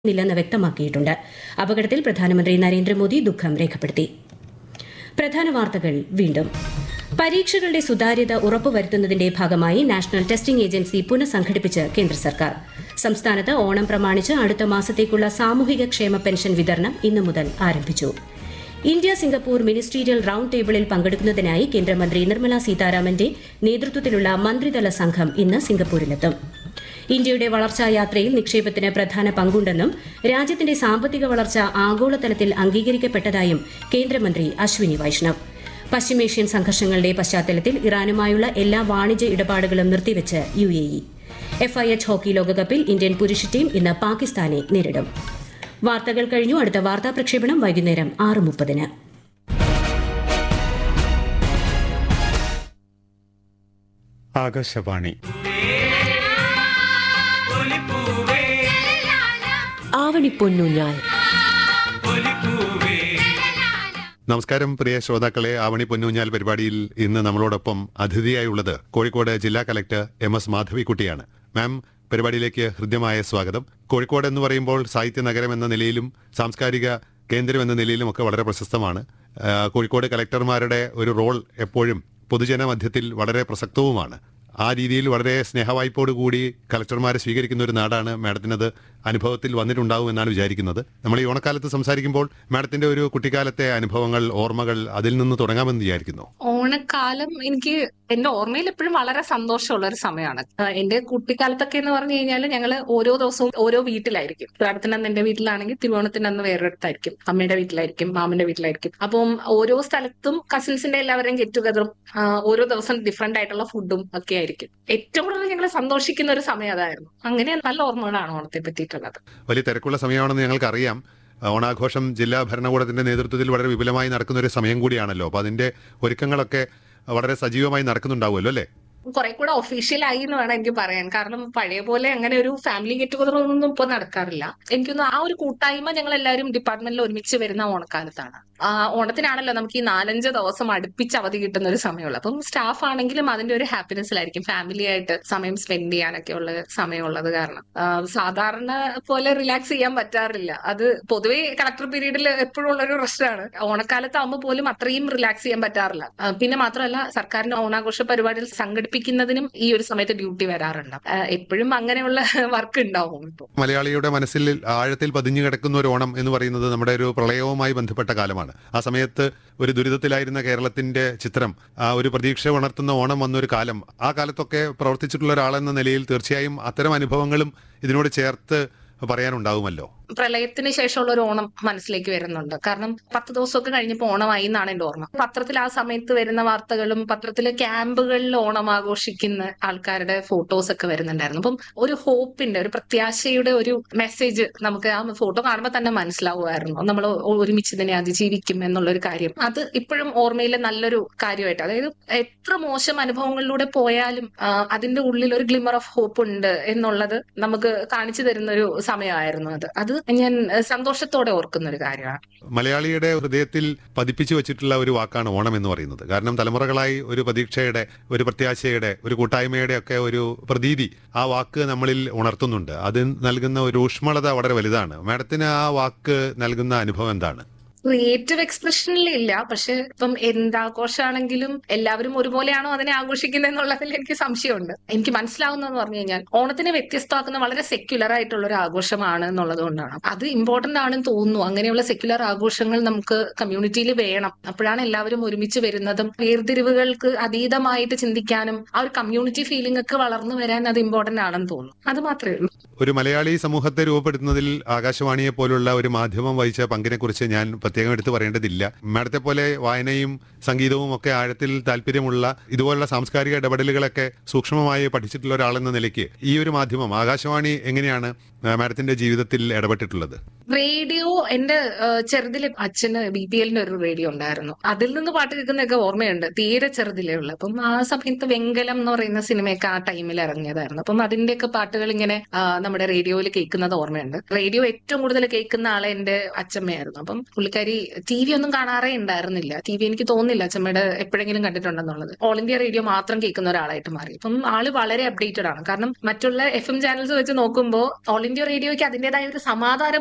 ില്ലെന്ന് വ്യക്തമാക്കിയിട്ടുണ്ട് അപകടത്തിൽ പ്രധാനമന്ത്രി നരേന്ദ്രമോദി ദുഃഖം രേഖപ്പെടുത്തി പ്രധാന വാർത്തകൾ വീണ്ടും പരീക്ഷകളുടെ സുതാര്യത ഉറപ്പുവരുത്തുന്നതിന്റെ ഭാഗമായി നാഷണൽ ടെസ്റ്റിംഗ് ഏജൻസി പുനഃസംഘടിപ്പിച്ച് കേന്ദ്ര സർക്കാർ സംസ്ഥാനത്ത് ഓണം പ്രമാണിച്ച് അടുത്ത മാസത്തേക്കുള്ള സാമൂഹിക ക്ഷേമ പെൻഷൻ വിതരണം ഇന്നു മുതൽ ആരംഭിച്ചു ഇന്ത്യ സിംഗപ്പൂർ മിനിസ്റ്റീരിയൽ റൌണ്ട് ടേബിളിൽ പങ്കെടുക്കുന്നതിനായി കേന്ദ്രമന്ത്രി നിർമ്മല സീതാരാമന്റെ നേതൃത്വത്തിലുള്ള മന്ത്രിതല സംഘം ഇന്ന് സിംഗപ്പൂരിലെത്തും ഇന്ത്യയുടെ വളർച്ചാ യാത്രയിൽ നിക്ഷേപത്തിന് പ്രധാന പങ്കുണ്ടെന്നും രാജ്യത്തിന്റെ സാമ്പത്തിക വളർച്ച ആഗോളതലത്തിൽ അംഗീകരിക്കപ്പെട്ടതായും കേന്ദ്രമന്ത്രി അശ്വിനി വൈഷ്ണവ് പശ്ചിമേഷ്യൻ സംഘർഷങ്ങളുടെ പശ്ചാത്തലത്തിൽ ഇറാനുമായുള്ള എല്ലാ വാണിജ്യ ഇടപാടുകളും നിർത്തിവെച്ച് U A E FIH hockey ലോകകപ്പിൽ ഇന്ത്യൻ പുരുഷ ടീം ഇന്ന് പാകിസ്ഥാനെ നേരിടും വാർത്തകൾ കഴിഞ്ഞു അടുത്ത വാർത്താ പ്രക്ഷേപണം വൈകുന്നേരം ആറ് മുപ്പതിന് ആകാശവാണി ആവണിപ്പൊന്നൂഞ്ഞാൽ നമസ്കാരം പ്രിയ ശ്രോതാക്കളെ ആവണി പൊന്നൂഞ്ഞാൽ പരിപാടിയിൽ ഇന്ന് നമ്മളോടൊപ്പം അതിഥിയായുള്ളത് കോഴിക്കോട് ജില്ലാ കലക്ടർ എം എസ് മാധവിക്കുട്ടിയാണ് മാം പരിപാടിയിലേക്ക് ഹൃദ്യമായ സ്വാഗതം കോഴിക്കോട് എന്ന് പറയുമ്പോൾ സാഹിത്യ നഗരം എന്ന നിലയിലും സാംസ്കാരിക കേന്ദ്രം എന്ന നിലയിലും ഒക്കെ വളരെ പ്രശസ്തമാണ് ആ, കോഴിക്കോട് കലക്ടർമാരുടെ ഒരു റോൾ എപ്പോഴും പൊതുജന മധ്യത്തിൽ വളരെ പ്രസക്തവുമാണ് ആ രീതിയിൽ വളരെ സ്നേഹവായ്പോട് കൂടി കലക്ടർമാരെ സ്വീകരിക്കുന്ന ഒരു നാടാണ് മാഡത്തിനത് അനുഭവത്തിൽ വന്നിട്ടുണ്ടാവും എന്നാണ് വിചാരിക്കുന്നത് നമ്മൾ ഈ ഓണക്കാലത്ത് സംസാരിക്കുമ്പോൾ മാഡത്തിന്റെ ഒരു കുട്ടിക്കാലത്തെ അനുഭവങ്ങൾ ഓർമ്മകൾ അതിൽ നിന്ന് തുടങ്ങാമെന്ന് വിചാരിക്കുന്നു ഓണക്കാലം എനിക്ക് എന്റെ ഓർമ്മയിൽ എപ്പോഴും വളരെ സന്തോഷമുള്ള ഒരു സമയമാണ് ആ, എന്റെ കുട്ടിക്കാലത്തൊക്കെ എന്ന് പറഞ്ഞു കഴിഞ്ഞാൽ ഞങ്ങൾ ഓരോ ദിവസവും ഓരോ വീട്ടിലായിരിക്കും ഉദാഹരണത്തിന് അന്ന് എന്റെ വീട്ടിലാണെങ്കിൽ തിരുവോണത്തിന് അന്ന് വേറൊരിടത്തായിരിക്കും അമ്മയുടെ വീട്ടിലായിരിക്കും മാമന്റെ വീട്ടിലായിരിക്കും അപ്പം ഓരോ സ്ഥലത്തും കസിൻസിന്റെ എല്ലാവരെയും ഗെറ്റ് ടുഗദറും ഓരോ ദിവസം ഡിഫറെന്റ് ആയിട്ടുള്ള ഫുഡും ഒക്കെ ആയിരിക്കും ഏറ്റവും കൂടുതൽ ഞങ്ങൾ സന്തോഷിക്കുന്ന ഒരു സമയം അതായിരുന്നു അങ്ങനെ നല്ല ഓർമ്മകളാണ് ഓണത്തെ പറ്റിയിട്ടുള്ളത് വലിയ തിരക്കുള്ള സമയമാണെന്ന് ഞങ്ങൾക്കറിയാം ഓണാഘോഷം ജില്ലാ ഭരണകൂടത്തിന്റെ നേതൃത്വത്തിൽ വളരെ വിപുലമായി നടക്കുന്ന ഒരു സമയം കൂടിയാണല്ലോ അപ്പൊ അതിന്റെ ഒരുക്കങ്ങളൊക്കെ വളരെ സജീവമായി നടക്കുന്നുണ്ടാവുമല്ലോ അല്ലേ കുറെ കൂടെ ഒഫീഷ്യൽ ആയി എന്ന് വേണം എനിക്ക് പറയാൻ കാരണം പഴയ പോലെ അങ്ങനെ ഒരു ഫാമിലി ഗെറ്റ് ടുഗദർ ഒന്നും ഇപ്പൊ നടക്കാറില്ല എനിക്കൊന്ന് ആ ഒരു കൂട്ടായ്മ ഞങ്ങൾ എല്ലാവരും ഡിപ്പാർട്ട്മെന്റിൽ ഒരുമിച്ച് വരുന്ന ഓണക്കാലത്താണ് ആ, ഓണത്തിനാണല്ലോ നമുക്ക് ഈ നാലഞ്ച് ദിവസം അടുപ്പിച്ച് അവധി കിട്ടുന്ന ഒരു സമയമുള്ളൂ അപ്പം സ്റ്റാഫ് ആണെങ്കിലും അതിന്റെ ഒരു ഹാപ്പിനെസ്സിലായിരിക്കും ഫാമിലി ആയിട്ട് സമയം സ്പെൻഡ് ചെയ്യാനൊക്കെ ഉള്ള സമയമുള്ളത് കാരണം ആ, സാധാരണ പോലെ റിലാക്സ് ചെയ്യാൻ പറ്റാറില്ല അത് പൊതുവേ കളക്ടർ പീരീഡിൽ എപ്പോഴും ഉള്ള ഒരു പ്രശ്നമാണ് ഓണക്കാലത്ത് ആകുമ്പോൾ പോലും അത്രയും റിലാക്സ് ചെയ്യാൻ പറ്റാറില്ല ആ, പിന്നെ മാത്രമല്ല സർക്കാരിന്റെ ഓണാഘോഷ പരിപാടികൾ സംഘടിപ്പിക്കുന്നതിനും ഈ ഒരു സമയത്ത് ഡ്യൂട്ടി വരാറുണ്ട് ആ, എപ്പോഴും അങ്ങനെയുള്ള വർക്ക് ഉണ്ടാവും ഇപ്പോൾ മലയാളിയുടെ മനസ്സിൽ ആഴത്തിൽ പതിഞ്ഞു കിടക്കുന്ന ഒരു ഓണം എന്ന് പറയുന്നത് നമ്മുടെ ഒരു പ്രളയവുമായി ബന്ധപ്പെട്ട കാലമാണ് ആ സമയത്ത് ഒരു ദുരിതത്തിലായിരുന്ന കേരളത്തിന്റെ ചിത്രം ആ ഒരു പ്രതീക്ഷ ഉണർത്തുന്ന ഓണം വന്നൊരു കാലം ആ കാലത്തൊക്കെ പ്രവർത്തിച്ചിട്ടുള്ള ഒരാളെന്ന നിലയിൽ തീർച്ചയായും അത്തരം അനുഭവങ്ങളും ഇതിനോട് ചേർത്ത് പറയാനുണ്ടാവുമല്ലോ പ്രളയത്തിന് ശേഷമുള്ള ഒരു ഓണം മനസ്സിലേക്ക് വരുന്നുണ്ട് കാരണം പത്ത് ദിവസമൊക്കെ കഴിഞ്ഞപ്പോൾ ഓണമായി എന്നാണ് എന്റെ ഓർമ്മ പത്രത്തിൽ ആ സമയത്ത് വരുന്ന വാർത്തകളും പത്രത്തിലെ ക്യാമ്പുകളിൽ ഓണം ആഘോഷിക്കുന്ന ആൾക്കാരുടെ ഫോട്ടോസ് ഒക്കെ വരുന്നുണ്ടായിരുന്നു അപ്പം ഒരു ഹോപ്പിന്റെ ഒരു പ്രത്യാശയുടെ ഒരു മെസ്സേജ് നമുക്ക് ആ ഫോട്ടോ കാണുമ്പോൾ തന്നെ മനസ്സിലാവുമായിരുന്നു നമ്മൾ ഒരുമിച്ച് ഇതിനെ അതിജീവിക്കും എന്നുള്ള ഒരു കാര്യം അത് ഇപ്പോഴും ഓർമ്മയിലെ നല്ലൊരു കാര്യമായിട്ട് അതായത് എത്ര മോശം അനുഭവങ്ങളിലൂടെ പോയാലും ആ, അതിന്റെ ഉള്ളിൽ ഒരു ഗ്ലിമർ ഓഫ് ഹോപ്പ് ഉണ്ട് എന്നുള്ളത് നമുക്ക് കാണിച്ചു തരുന്ന ഒരു സമയമായിരുന്നു അത് അത് ഞാൻ ഏഹ്, സന്തോഷത്തോടെ ഓർക്കുന്ന ഒരു കാര്യമാണ് മലയാളിയുടെ ഹൃദയത്തിൽ പതിപ്പിച്ചു വെച്ചിട്ടുള്ള ഒരു വാക്കാണ് ഓണം എന്ന് പറയുന്നത് കാരണം തലമുറകളായി ഒരു പ്രതീക്ഷയുടെ ഒരു പ്രത്യാശയുടെ ഒരു കൂട്ടായ്മയുടെ ഒക്കെ ഒരു പ്രതീതി ആ വാക്ക് നമ്മളിൽ ഉണർത്തുന്നുണ്ട് അത് നൽകുന്ന ഒരു ഊഷ്മളത വളരെ വലുതാണ് മാഡത്തിന് ആ വാക്ക് നൽകുന്ന അനുഭവം എന്താണ് ക്രിയേറ്റീവ് എക്സ്പ്രഷനിൽ ഇല്ല പക്ഷെ ഇപ്പം എന്താഘോഷമാണെങ്കിലും എല്ലാവരും ഒരുപോലെയാണോ അതിനെ ആഘോഷിക്കുന്നത് എന്നുള്ളതിൽ എനിക്ക് സംശയമുണ്ട് എനിക്ക് മനസ്സിലാവുന്നതെന്ന് പറഞ്ഞു കഴിഞ്ഞാൽ ഓണത്തിനെ വ്യത്യസ്തമാക്കുന്ന വളരെ സെക്യുലർ ആയിട്ടുള്ള ഒരു ആഘോഷമാണ് എന്നുള്ളത് കൊണ്ടാണ് അത് ഇമ്പോർട്ടന്റ് ആണെന്ന് തോന്നുന്നു അങ്ങനെയുള്ള സെക്യുലർ ആഘോഷങ്ങൾ നമുക്ക് കമ്മ്യൂണിറ്റിയിൽ വേണം അപ്പോഴാണ് എല്ലാവരും ഒരുമിച്ച് വരുന്നതും വേർതിരിവുകൾക്ക് അതീതമായിട്ട് ചിന്തിക്കാനും ആ ഒരു കമ്മ്യൂണിറ്റി ഫീലിംഗ് ഒക്കെ വളർന്നു വരാൻ അത് ഇമ്പോർട്ടന്റ് ആണെന്ന് തോന്നുന്നു അത് മാത്രമേ ഉള്ളൂ ഒരു മലയാളി സമൂഹത്തെ രൂപപ്പെടുത്തുന്നതിൽ ആകാശവാണിയെ പോലുള്ള ഒരു മാധ്യമം വഹിച്ച പങ്കിനെ കുറിച്ച് ഞാൻ പ്രത്യേകം എടുത്തു പറയേണ്ടതില്ല മാഡത്തെ പോലെ വായനയും സംഗീതവും ഒക്കെ ആഴത്തിൽ താല്പര്യമുള്ള ഇതുപോലുള്ള സാംസ്കാരിക ഇടപെടലുകളൊക്കെ സൂക്ഷ്മമായി പഠിച്ചിട്ടുള്ള ഒരാളെന്ന നിലയ്ക്ക് ഈ ഒരു മാധ്യമം ആകാശവാണി എങ്ങനെയാണ് ആ, മാഡത്തിന്റെ ജീവിതത്തിൽ ഇടപെട്ടിട്ടുള്ളത് റേഡിയോ എന്റെ ചെറുതിൽ അച്ഛന് ബി പി എല്ലിന്റെ ഒരു റേഡിയോ ഉണ്ടായിരുന്നു അതിൽ നിന്ന് പാട്ട് കേൾക്കുന്നതൊക്കെ ഓർമ്മയുണ്ട് തീരെ ചെറുതിലേ ഉള്ളു അപ്പം ആ സമയത്ത് വെങ്കലം എന്ന് പറയുന്ന സിനിമയൊക്കെ ആ ടൈമിൽ ഇറങ്ങിയതായിരുന്നു അപ്പം അതിന്റെയൊക്കെ പാട്ടുകൾ ഇങ്ങനെ ആ, നമ്മുടെ റേഡിയോയിൽ കേൾക്കുന്നത് ഓർമ്മയുണ്ട് റേഡിയോ ഏറ്റവും കൂടുതൽ കേൾക്കുന്ന ആളെ എന്റെ അച്ഛമ്മയായിരുന്നു അപ്പം പുള്ളിക്കാരി ടി വി ഒന്നും കാണാറേ ഉണ്ടായിരുന്നില്ല ടി വി എനിക്ക് തോന്നുന്നില്ല അച്ഛമ്മയുടെ എപ്പോഴെങ്കിലും കണ്ടിട്ടുണ്ടെന്നുള്ളത് ഓൾ ഇന്ത്യ റേഡിയോ മാത്രം കേൾക്കുന്ന ഒരാളായിട്ട് മാറി അപ്പം ആള് വളരെ അപ്ഡേറ്റഡ് ആണ് കാരണം മറ്റുള്ള എഫ് എം ചാനൽസ് വെച്ച് നോക്കുമ്പോൾ ഓൾ ഇന്ത്യ റേഡിയോയ്ക്ക് അതിന്റേതായ ഒരു സമാധാന